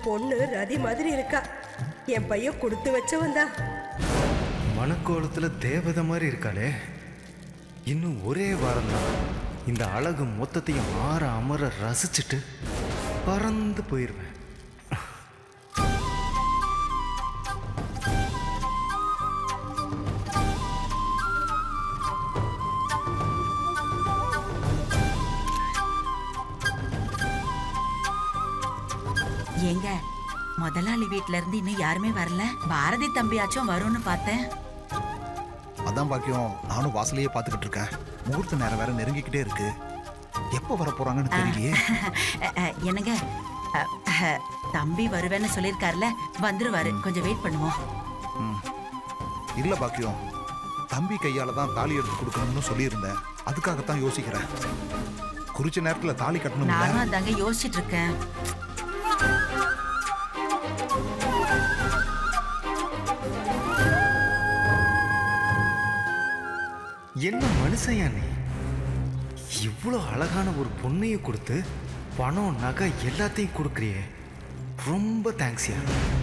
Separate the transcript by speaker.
Speaker 1: பொண்ணு ரதி மாதிரி இருக்கா என் பையன் கொடுத்து வச்சவன் தான்
Speaker 2: மணக்கோலத்துல தேவதை மாதிரி இருக்காளே இன்னும் ஒரே வாரம் தான் இந்த அழகு மொத்தத்தையும் ஆற அமர ரசிச்சுட்டு பறந்து போயிடுவேன்
Speaker 3: ஏங்க முதலாளி வீட்ல இருந்து இன்னும் யாருமே வரல பாரதி தம்பியாச்சும் வரும்னு பார்த்தேன்
Speaker 4: அதான் பாக்கியம் நானும் வாசலையே பார்த்துக்கிட்டு இருக்கேன் முகூர்த்த நேரம் வேற நெருங்கிக்கிட்டே இருக்கு எப்போ வர போறாங்கன்னு தெரியலையே
Speaker 3: அ, அ, என்னங்க அ, அ, தம்பி வருவேன்னு சொல்லியிருக்காருல வந்துருவாரு கொஞ்சம் வெயிட் பண்ணுவோம்
Speaker 4: ம். இல்ல பாக்கியம் தம்பி கையால தான் தாலி எடுத்து கொடுக்கணும்னு சொல்லியிருந்தேன் அதுக்காகத்தான் யோசிக்கிறேன் குறிச்ச நேரத்துல தாலி கட்டணும்
Speaker 3: நானும் அதாங்க யோசிச்சுட்டு இருக்கேன்
Speaker 2: என்ன மனுஷயா நீ இவ்வளோ அழகான ஒரு பொண்ணையும் கொடுத்து பணம் நகை எல்லாத்தையும் கொடுக்குறியே ரொம்ப தேங்க்ஸ்யா